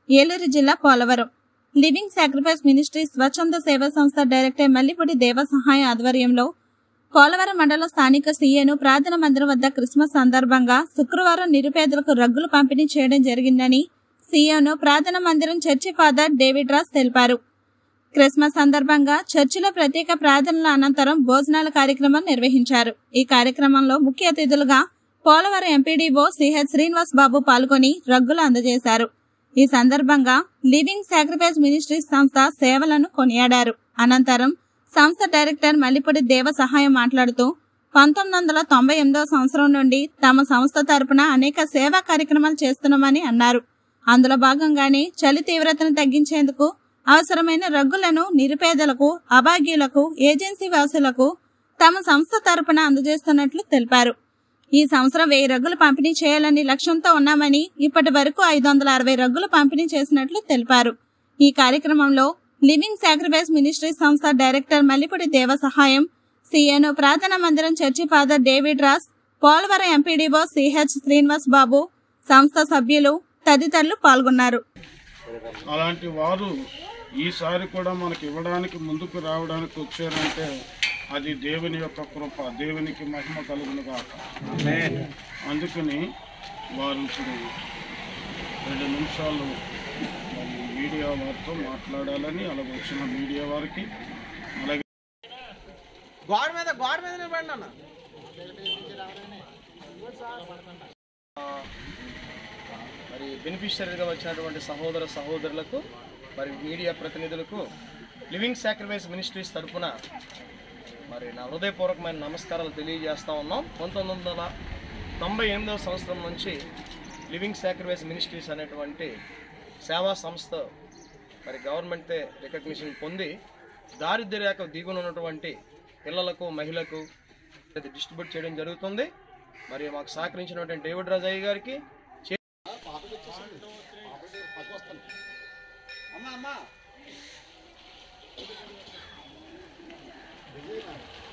ఏలూరు జిల్లా Polavaram living sacrifice ministry స్వచ్ఛంద సేవా సంస్థ డైరెక్టర్ మల్లిపూడి దేవ సహాయ ఆధ్వర్యంలో పోలవరం మండలం స్థానిక సీఏను ప్రార్థన మందిరం వద్ద క్రిస్మస్ సందర్భంగా శుక్రవారం నిరుపేదలకు రగ్గులు పంపిణీ చేయడం జరిగిందని సీఏను ప్రార్థన మందిరం చర్చి ఫాదర్ డేవిడ్ రాస్ తెలిపారు క్రిస్మస్ సందర్భంగా చర్చిలో ప్రత్యేక ప్రార్థనల అనంతరం భోజనాల కార్యక్రమం నిర్వహించారు ఈ కార్యక్రమంలో ముఖ్య అతిథులుగా పోలవరం ఎంపీడీఓ సిహెచ్ శ్రీనివాస్ బాబు పాల్గొని రగ్గులు అందజేశారు ఈ సందర్భంగా లివింగ్ సాక్రిఫైస్ మినిస్ట్రీస్ సంస్థ సేవలను కొనియాడారు అనంతరం సంస్థ డైరెక్టర్ మల్లిపూడి దేవ సహాయం మాట్లాడుతూ పంతొమ్మిది వందల తొంభై ఎనిమిదవ సంవత్సరం నుండి తమ సంస్థ తరపున అనేక సేవా కార్యక్రమాలు చేస్తున్నామని అన్నారు అందులో భాగంగానే చలి తీవ్రతను తగ్గించేందుకు అవసరమైన రగ్గులను నిరుపేదలకు అభాగ్యులకు ఏజెన్సీ వాసులకు తమ సంస్థ తరపున అందజేస్తున్నట్లు తెలిపారు ఈ సంవత్సరం వెయ్యి రగ్గులు పంపిణీ చేయాలని లక్ష్యంతో ఉన్నామని ఇప్పటి వరకు ఐదు వందల అరవై రగ్గులు పంపిణీ చేసినట్లు తెలిపారు ఈ కార్యక్రమంలో లివింగ్ సాక్రిఫైస్ మినిస్ట్రీ సంస్థ డైరెక్టర్ మల్లిపూడి దేవ సహాయం సిఎను ప్రార్థనా మందిరం church father David Ross Polavaram MPDO CH Srinivas Babu సంస్థ సభ్యులు తదితరులు పాల్గొన్నారు అలాంటి వారు ఈసారి కూడా మనకి ఇవ్వడానికి ముందుకు రావడానికి వచ్చారంటే అది దేవుని యొక్క కృప దేవునికి మహిమ కలుగును కాక అందుకని వారు ఇప్పుడు రెండు నిమిషాలు మరి మీడియా వారితో మాట్లాడాలని అలాగే వచ్చిన మీడియా వారికి అలాగే గోడ మీద గోడ మీద నిలబడి అన్న మరి బెనిఫిషియరీగా వచ్చినటువంటి సహోదర సహోదరులకు మరి మీడియా ప్రతినిధులకు లివింగ్ సాక్రిఫైస్ మినిస్ట్రీస్ తరఫున మరి నా హృదయపూర్వకమైన నమస్కారాలు తెలియజేస్తా ఉన్నాం పంతొమ్మిది వందల తొంభై ఎనిమిదవ సంవత్సరం నుంచి లివింగ్ సాక్రిఫైస్ మినిస్ట్రీస్ అనేటువంటి సేవా సంస్థ మరి గవర్నమెంట్ రికగ్నిషన్ పొంది దారిద్ర్య రేఖ దిగున ఉన్నటువంటి పిల్లలకు మహిళలకు ఇది డిస్ట్రిబ్యూట్ చేయడం జరుగుతుంది మరి మాకు సహకరించినటువంటి డేవిడ్ రాజయ్య గారికి చే- అమ్మా అమ్మా